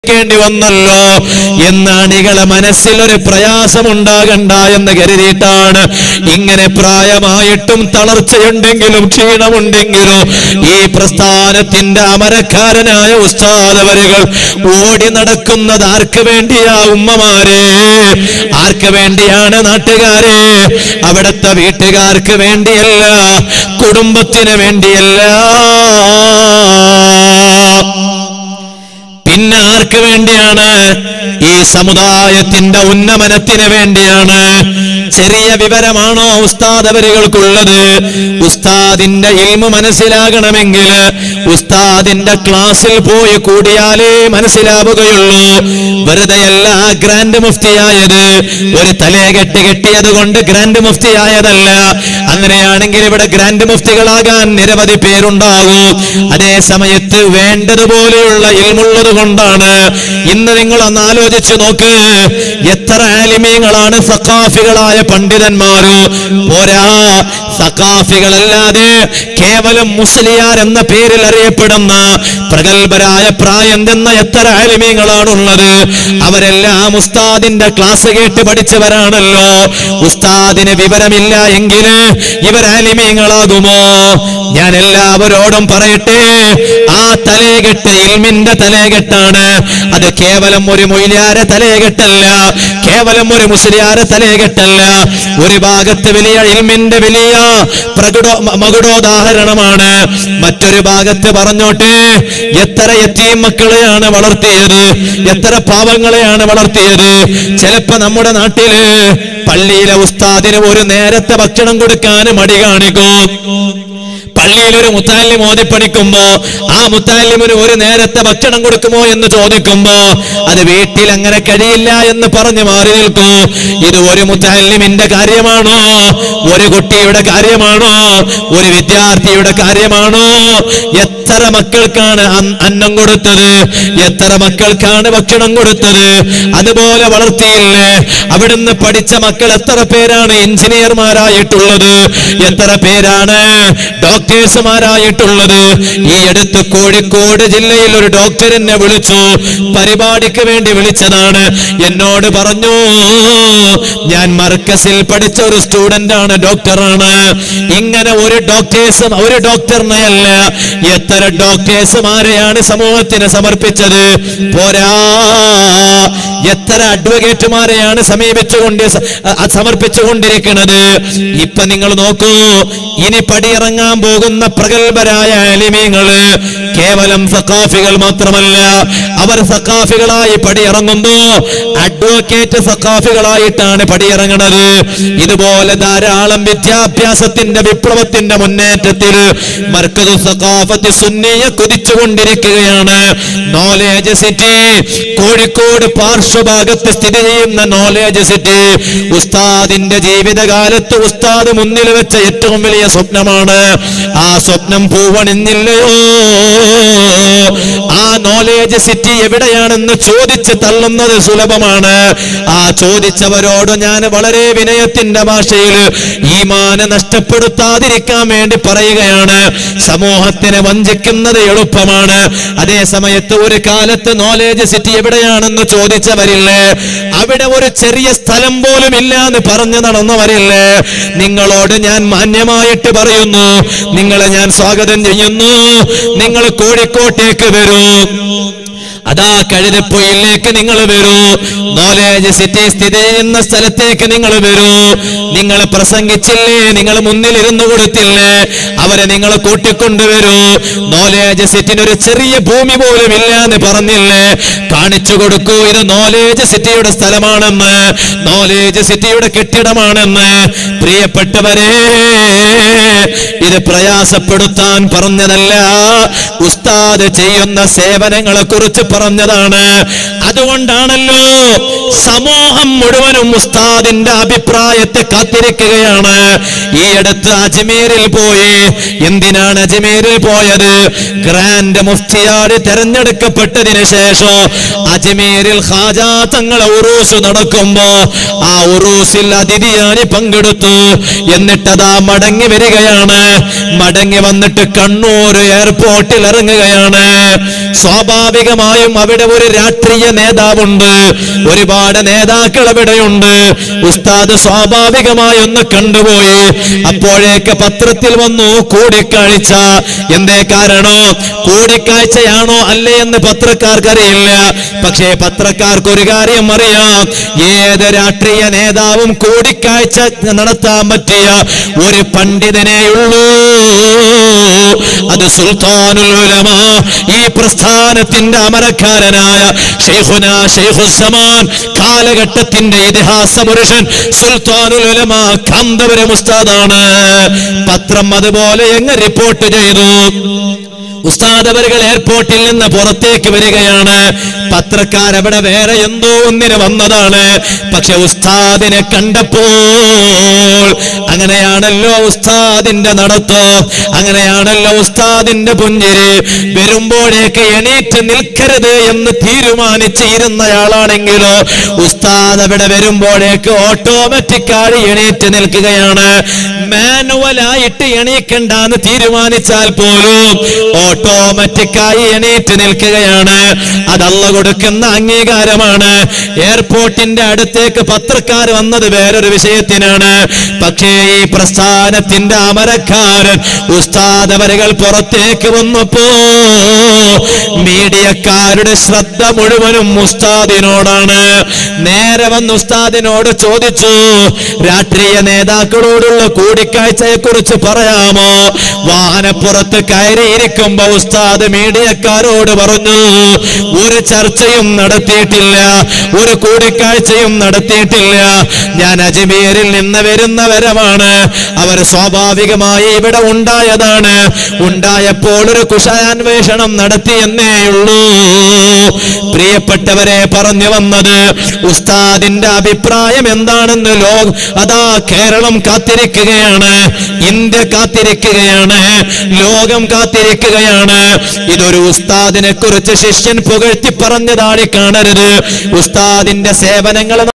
ക്കേണ്ടി വന്നല്ലോ എന്ന് അണികളെ മനസ്സിൽ ഒരു പ്രയാസമുണ്ടാകണ്ട എന്ന് കരുതിയിട്ടാണ് ഇങ്ങനെ പ്രായമായിട്ടും തളർച്ചയുണ്ടെങ്കിലും ക്ഷീണമുണ്ടെങ്കിലും ഈ പ്രസ്ഥാനത്തിന്റെ അമരക്കാരനായ ഉസ്താദവരുകൾ ഓടി നടക്കുന്നത് ആർക്ക് വേണ്ടിയാ ഉമ്മമാരെ ആർക്ക് വേണ്ടിയാണ് നാട്ടുകാരെ അവിടുത്തെ വീട്ടുകാർക്ക് വേണ്ടിയല്ല കുടുംബത്തിന് വേണ്ടിയല്ല പിന്നെ ആർക്ക് വേണ്ടിയാണ് ഈ സമുദായത്തിന്റെ ഉന്നമനത്തിന് വേണ്ടിയാണ് ചെറിയ വിവരമാണോ ഉസ്താദ് അവരുകൾക്കുള്ളത് ഉസ്താദിന്റെ ഇൽമു മനസ്സിലാകണമെങ്കിൽ ഉസ്താദിന്റെ ക്ലാസ്സിൽ പോയി കൂടിയാലേ മനസ്സിലാവുകയുള്ളൂ വെറുതെയല്ല ഗ്രാൻഡ് മുഫ്തിയായത് ഒരു തലയെകെട്ട് കെട്ടിയത് കൊണ്ട് ഗ്രാൻഡ് മുഫ്തിയായതല്ല അങ്ങനെയാണെങ്കിൽ ഇവിടെ ഗ്രാൻഡ് മുഫ്തികളാകാൻ നിരവധി പേരുണ്ടാകും അതേ സമയത്ത് വേണ്ടതുപോലെയുള്ള ഇൽമുള്ളത് കൊണ്ടാണ് ഇന്ന് നിങ്ങൾ ഒന്ന് ആലോചിച്ച് നോക്ക് എത്ര ആലിമീങ്ങളാണ് സഖാഫികളായ പണ്ഡിതന്മാര് പോരാ സഖാഫികളല്ലാതെ കേവലം മുസ്ലിയാർ എന്ന പേരിൽ അറിയപ്പെടുന്ന പ്രഗത്ഭരായ പ്രായം എന്ന എത്ര ആലിമീങ്ങളാണുള്ളത് അവരെല്ലാം ഉസ്താദിന്റെ ക്ലാസ് കേട്ട് പഠിച്ചവരാണല്ലോ ഉസ്താദിന് വിവരമില്ല എങ്കിൽ ഇവർ ആലിമീങ്ങളാകുമോ ഞാൻ എല്ലാവരോടും പറയട്ടെ ആ തലയെകെട്ട് ഇൽമിന്റെ തലയെകെട്ടാണ് അത് കേവലം ഒരു മൊയിലാരെ തലയെകെട്ടല്ല കേവലം ഒരു മുസ്ലിയാരെ തലയെകെട്ടല്ല ഒരു ഭാഗത്ത് വലിയ ഇൽമിന്റെ വലിയ പ്രകടോ മ- മകുടോദാഹരണമാണ് മറ്റൊരു ഭാഗത്ത് പറഞ്ഞോട്ടെ എത്ര എത്തിയും മക്കളെയാണ് വളർത്തിയത് എത്ര പാവങ്ങളെയാണ് വളർത്തിയത് ചിലപ്പോ നമ്മുടെ നാട്ടില് പള്ളിയിലെ ഉസ്താദിന് ഒരു നേരത്തെ ഭക്ഷണം കൊടുക്കാൻ മടി കാണിക്കും പള്ളിയിൽ ഒരു മുത്താലിം ഓതിപ്പണിക്കുമ്പോ ആ മുത്താലിമിന് ഒരു നേരത്തെ ഭക്ഷണം കൊടുക്കുമോ എന്ന് ചോദിക്കുമ്പോ അത് വീട്ടിൽ അങ്ങനെ കഴിയില്ല എന്ന് പറഞ്ഞു മാറി നിൽക്കൂ ഇത് ഒരു മുത്താലിമിന്റെ കാര്യമാണോ ഒരു കുട്ടിയുടെ കാര്യമാണോ ഒരു വിദ്യാർത്ഥിയുടെ കാര്യമാണോ എത്ര മക്കൾക്കാണ് അൻ- അന്നം കൊടുത്തത് എത്ര മക്കൾക്കാണ് ഭക്ഷണം കൊടുത്തത് അതുപോലെ വളർത്തിയില്ലേ അവിടുന്ന് പഠിച്ച മക്കൾ എത്ര പേരാണ് എഞ്ചിനീയർമാരായിട്ടുള്ളത് എത്ര പേരാണ് ഡോക്ടേഴ്സുമാരായിട്ടുള്ളത് ഈ അടുത്ത് കോഴിക്കോട് ജില്ലയിൽ ഒരു ഡോക്ടർ എന്നെ വിളിച്ചു പരിപാടിക്ക് വേണ്ടി വിളിച്ചതാണ് എന്നോട് പറഞ്ഞു ഞാൻ മർക്കസിൽ പഠിച്ച ഒരു സ്റ്റുഡന്റ് ആണ് ഡോക്ടറാണ് ഇങ്ങനെ ഒരു ഡോക്ടേഴ്സ് ഒരു ഡോക്ടറിനെ അല്ല എത്ര ഡോക്ടേഴ്സുമാരെയാണ് സമൂഹത്തിന് സമർപ്പിച്ചത് പോരാ എത്ര അഡ്വക്കേറ്റുമാരെയാണ് സമീപിച്ചുകൊണ്ട് സ- അ- സമർപ്പിച്ചുകൊണ്ടിരിക്കുന്നത് ഇപ്പൊ നിങ്ങൾ നോക്കൂ ഇനി പടിയിറങ്ങാൻ പോകുന്ന പ്രഗത്ഭരായ അലിമീങ്ങള് കേവലം സക്കാഫികൾ മാത്രമല്ല അവർ സക്കാഫികളായി പടിയിറങ്ങുമ്പോ അഡ്വക്കേറ്റ് സക്കാഫികളായിട്ടാണ് പടിയിറങ്ങുന്നത് ഇതുപോലെ ധാരാളം വിദ്യാഭ്യാസത്തിന്റെ വിപ്ലവത്തിന്റെ മുന്നേറ്റത്തിൽ മർക്കതു സക്കാഫത്ത് സുന്നിയെ കുതിച്ചുകൊണ്ടിരിക്കുകയാണ് നോളേജ് സിറ്റി കോഴിക്കോട് പാർശ്വഭാഗത്ത് സ്ഥിതി ചെയ്യുന്ന നോളേജ് സിറ്റി ഉസ്താദിന്റെ ജീവിതകാലത്ത് ഉസ്താദ് മുന്നിൽ വെച്ച ഏറ്റവും വലിയ സ്വപ്നമാണ് ആ സ്വപ്നം പൂവണിഞ്ഞില്ലയോ ആ നോളേജ് സിറ്റി എവിടെയാണെന്ന് ചോദിച്ച് തള്ളുന്നത് സുലഭമാണ് ആ ചോദിച്ചവരോട് ഞാൻ വളരെ വിനയത്തിന്റെ ഭാഷയിൽ ഈമാന് നഷ്ടപ്പെടുത്താതിരിക്കാൻ വേണ്ടി പറയുകയാണ് സമൂഹത്തിനെ വഞ്ചിക്കുന്നത് എളുപ്പമാണ് അതേ സമയത്ത് ഒരു കാലത്ത് നോളേജ് സിറ്റി എവിടെയാണെന്ന് ചോദിച്ചവരില്ലേ അവിടെ ഒരു ചെറിയ സ്ഥലം പോലും ഇല്ല എന്ന് പറഞ്ഞു നടന്നവരില്ലേ നിങ്ങളോട് ഞാൻ മാന്യമായിട്ട് പറയുന്നു നിങ്ങളെ ഞാൻ സ്വാഗതം ചെയ്യുന്നു നിങ്ങൾ കോഴിക്കോട്ടേക്ക് വരൂ അതാ കഴുതപ്പൊയിലേക്ക് നിങ്ങൾ വരൂ നോളേജ് സിറ്റി സ്ഥിതി ചെയ്യുന്ന സ്ഥലത്തേക്ക് നിങ്ങൾ വരൂ നിങ്ങൾ പ്രസംഗിച്ചില്ലേ നിങ്ങൾ മുന്നിൽ ഇരുന്നു കൊടുത്തില്ലേ അവരെ നിങ്ങൾ കൂട്ടിക്കൊണ്ടുവരൂ നോളേജ് സിറ്റിന് ഒരു ചെറിയ ഭൂമി പോലും ഇല്ല എന്ന് പറഞ്ഞില്ലേ കാണിച്ചു കൊടുക്കൂ ഇത് നോളേജ് സിറ്റിയുടെ സ്ഥലമാണെന്ന് നോളേജ് സിറ്റിയുടെ കെട്ടിടമാണെന്ന് പ്രിയപ്പെട്ടവരെ ഇത് പ്രയാസപ്പെടുത്താൻ പറഞ്ഞതല്ല ഉസ്താദ് ചെയ്യുന്ന സേവനങ്ങളെ കുറിച്ച് പറഞ്ഞതാണ് അതുകൊണ്ടാണല്ലോ സമൂഹം മുഴുവനും ഉസ്താദിന്റെ അഭിപ്രായത്തെ കാത്തിരിക്കുകയാണ് ഈ അടുത്ത് അടുത്ത് അജ്മീരിൽ പോയി എന്തിനാണ് അജ്മീരിൽ പോയത് ഗ്രാൻഡ് മുഫ്തിയാട് തെരഞ്ഞെടുക്കപ്പെട്ടതിന് ശേഷം അജ്മീരിൽ ഖാജാ തങ്ങളെ ഉറൂസ് നടക്കുമ്പോ ആ ഉറൂസിൽ അതിഥിയാനി പങ്കെടുത്തു എന്നിട്ടതാ മടങ്ങി വരികയാണ് മടങ്ങി വന്നിട്ട് കണ്ണൂർ എയർപോർട്ടിൽ ഇറങ്ങുകയാണ് സ്വാഭാവികമായും അവിടെ ഒരു രാഷ്ട്രീയ നേതാവുണ്ട് ഒരുപാട് നേതാക്കൾ അവിടെയുണ്ട് ഉസ്താദ് സ്വാഭാവികമായി ഒന്ന് കണ്ടുപോയി അപ്പോഴേക്ക് പത്രത്തിൽ വന്നു കൂടിക്കാഴ്ച എന്തേ കാരണോ കൂടിക്കാഴ്ചയാണോ അല്ലേ എന്ന് പത്രക്കാർക്ക് അറിയില്ല പക്ഷേ പത്രക്കാർക്ക് ഒരു കാര്യം അറിയാം ഏത് രാഷ്ട്രീയ നേതാവും കൂടിക്കാഴ്ച നടത്താൻ പറ്റിയ ഒരു പണ്ഡിതനെയുള്ളൂ അത് സുൽത്താനുൽ ഉലമ ഈ പ്രസ്ഥാനത്തിന്റെ അമരക്കാരനായ ഷെയ്ഖുന ഷെയ്ഖുസമാൻ കാലഘട്ടത്തിന്റെ ഇതിഹാസ പുരുഷൻ സുൽത്താനുൽ ഉലമ കാന്തപുരം ഉസ്താദാണ് പത്രം അതുപോലെ എങ്ങ് റിപ്പോർട്ട് ചെയ്തു ഉസ്താദ് അവരുകൾ എയർപോർട്ടിൽ നിന്ന് പുറത്തേക്ക് വരികയാണ് പത്രക്കാരവിടെ വേറെ എന്തോ ഒന്നിന് വന്നതാണ് പക്ഷെ ഉസ്താദിനെ കണ്ടപ്പോൾ അങ്ങനെയാണല്ലോ ഉസ്താദിന്റെ നടത്തം അങ്ങനെയാണല്ലോ ഉസ്താദിന്റെ പുഞ്ചിരി വരുമ്പോഴേക്ക് എണീറ്റ് നിൽക്കരുത് എന്ന് തീരുമാനിച്ചിരുന്നയാളാണെങ്കിലോ ഉസ്താദ് അവിടെ വരുമ്പോഴേക്ക് ഓട്ടോമാറ്റിക്കായി എണീറ്റ് നിൽക്കുകയാണ് മാനുവലായിട്ട് എണീക്കണ്ടെന്ന് തീരുമാനിച്ചാൽ പോലും ഓട്ടോമാറ്റിക്കായി എണീറ്റ് നിൽക്കുകയാണ് അതല്ല കൊടുക്കുന്ന അംഗീകാരമാണ് എയർപോർട്ടിന്റെ അടുത്തേക്ക് പത്രക്കാർ വന്നത് വേറൊരു വിഷയത്തിനാണ് പക്ഷേ ഈ പ്രസ്ഥാനത്തിന്റെ അമരക്കാരൻ ഉസ്താദ് അവരുകൾ പുറത്തേക്ക് വന്നപ്പോ മീഡിയക്കാരുടെ ശ്രദ്ധ മുഴുവനും ഉസ്താദിനോടാണ് നേരെ വന്ന് ഉസ്താദിനോട് ചോദിച്ചു രാഷ്ട്രീയ നേതാക്കളോടുള്ള കൂടിക്കാഴ്ചയെ കുറിച്ച് പറയാമോ വാഹനപ്പുറത്ത് കയറിയിരിക്കുമ്പോ ഉസ്താദ് മീഡിയക്കാരോട് പറഞ്ഞു ഒരു ചർച്ചയും നടത്തിയിട്ടില്ല ഒരു കൂടിക്കാഴ്ചയും നടത്തിയിട്ടില്ല ഞാൻ അജ്മീരിൽ നിന്ന് വരുന്നവരമാണ് അവർ സ്വാഭാവികമായി ഇവിടെ ഉണ്ടായതാണ് ഉണ്ടായപ്പോൾ ഒരു കുശലാന്വേഷണം നടത്തിയെന്നേയുള്ളൂ പ്രിയപ്പെട്ടവരെ പറഞ്ഞു വന്നത് ഉസ്താദിന്റെ അഭിപ്രായം എന്താണെന്ന് ലോ അതാ കേരളം കാത്തിരിക്കുകയാണ് ഇന്ത്യ കാത്തിരിക്കുകയാണ് ലോകം കാത്തിരിക്കുകയാണ് ഇതൊരു ഉസ്താദിനെ കുറിച്ച് ശിഷ്യൻ പുകഴ്ത്തി പറഞ്ഞതായി കാണരുത് ഉസ്താദിന്റെ സേവനങ്ങൾ